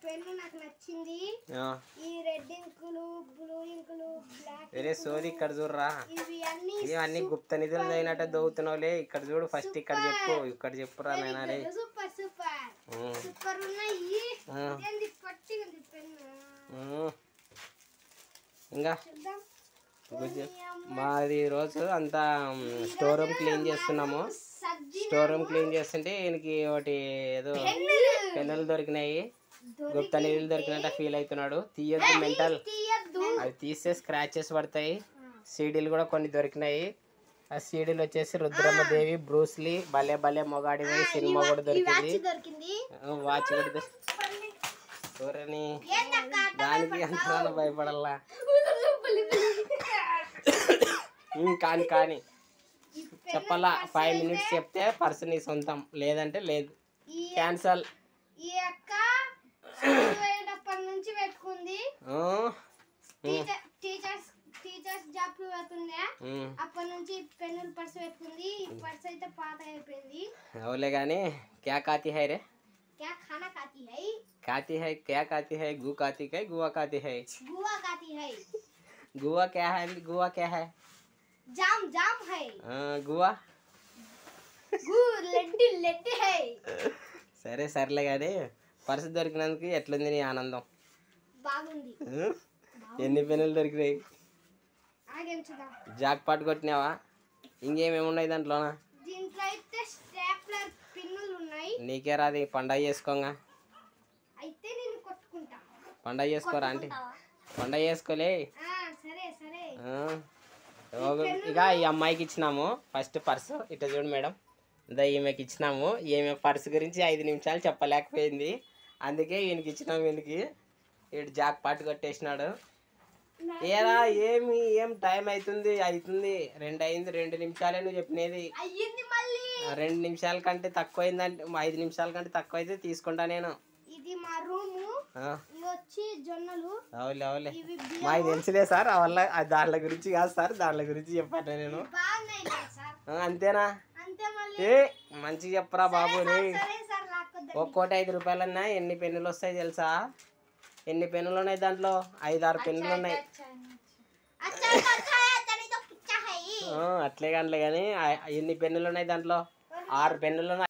Pen నాకు నచ్చింది ఆ, ఈ రెడ్ ఇంకులు బ్లూ ఇంకులు బ్లాక్ వేరే సోది ఇక్కడ చూడరా ఇవి అన్ని ఇవన్నీ గుప్త నిధులు అయినట్టు దవ్వుతున్నావులే ఇక్కడ చూడు ఫస్ట్ ఇక్కడ చెప్పు ఇక్కడ చెప్పురా నాయనా రే సూపర్ సూపర్ ఉమ్, సూపర్ ఉన్నాయి ఆ, ఏంది పచ్చిగా ఉంది పెన్ను ఉమ్. ఇంకా చూద్దాం గుజ్జు మాది ఈరోజు అంతా స్టోర్ రూమ్ క్లీన్ చేస్తున్నాము సజ్జి స్టోర్ రూమ్ క్లీన్ చేస్తుంటే ఈయనకి ఒకటి ఏదో పెన్నులు దొరికినాయి గుప్త నిధులు దొరికినట్టు ఫీల్ అవుతున్నాడు తీయొద్దు మెంటల్ తీయద్దు అవి తీస్తే స్క్రాచెస్ పడతాయి సీడీలు కూడా కొన్ని దొరికినాయి ఆ సీడీలు వచ్చేసి రుద్రమ్మదేవి బ్రూస్లీ భలే భలే మొగాడి పోయి సినిమా కూడా దొరికింది దొరికింది ఆ, వాచ్ కూడా దొరి- చూడని ఏందక్క దానికి అంత భయపడాలా ఉమ్, కాని కానీ చెప్పాలా ఫైవ్ మినిట్స్ చెప్తే పర్సన్ నీ సొంతం లేదంటే లేదు ఈ క్యాన్సల్ ఈ అక్క స్కూల్ పోయేటప్పటి నుంచి పెట్టుకుంది టీచర్ టీచర్స్ టీచర్స్ జాబ్ పెడుతుండే అప్పటి నుంచి పెన్నులు పర్స్ పెట్టుకుంది ఈ పర్స్ అయితే పాత అయిపోయింది అవులే కానీ క్యా కాతి హై రే क्या खाना खाती है కాతి హై క్యా కాతి హై గు కాతి హై గువా కాతి హై गुआ खाती है గువా క్యా హై గువా క్యా హై जाम जाम है ఆ, గువా गु लड्डू लड्डू है సరే సర్లే కానీ పర్సు దొరికినందుకు ఎట్లుంది నీ ఆనందం బాగుంది ఆ? ఎన్ని పెన్నులు దొరికినాయి ఆగేం చూద్దాం జాక్ పాట్ కొట్టినావా ఇంకేమేమి ఉన్నాయి దాంట్లోనా దీంట్లో అయితే స్టాప్లర్ పిన్నులు ఉన్నాయి నీకే రాది పండగ చేసుకోగా అయితే నేను కొట్టుకుంటా పండగ చేసుకోరా ఆంటీ పండగ చేసుకోలే ఆ, సరే సరే ఆ. ఒక- ఇక ఈ అమ్మాయికి ఇచ్చినాము ఫస్ట్ పర్సు ఇట్లా చూడు మేడం ఇదా ఈమెకి ఇచ్చినాము ఈమె పర్సు గురించి ఐదు నిమిషాలు చెప్పలేకపోయింది అందుకే ఈయనకి ఇచ్చినాము ఈయనకి ఇటు జాక్ పాటు కొట్టేసినాడు ఏరా ఏమి ఏం టైం అవుతుంది అవుతుంది రెండు అయింది రెండు నిమిషాలే నువ్వు చెప్పినది అయ్యింది మళ్ళీ ఆ, రెండు నిమిషాల కంటే తక్కువ అయిందంటే ఐదు నిమిషాల కంటే తక్కువ అయితే తీసుకుంటా నేను ఇది మా రూము ఆ, ఇవి వచ్చి జొన్నలు అవులే అవులే ఇవి మాకు తెలుసులే సార్ వల్ల దాంట్లో గురించి కాదు సార్ దాంట్లో గురించి చెప్పాను నేను బాగున్నాయి కదా సార్ ఆ, అంతేనా అంతే మళ్ళీ ఏ మంచిగా చెప్పరా బాబు రే సరే సార్ లాక్కొద్దండి ఒక్కోటి ఐదు రూపాయలన్నా ఎన్ని పెన్నులు వస్తాయి తెలుసా ఎన్ని పెన్నులు ఉన్నాయి దాంట్లో ఐదు ఆరు పెన్నులు ఉన్నాయి अच्छा अच्छा है तनी तो पिच्चा है ఆ, అట్లే కానీ కానీ ఎన్ని పెన్నులు ఉన్నాయి దాంట్లో ఆరు పెన్నులు ఉన్నాయి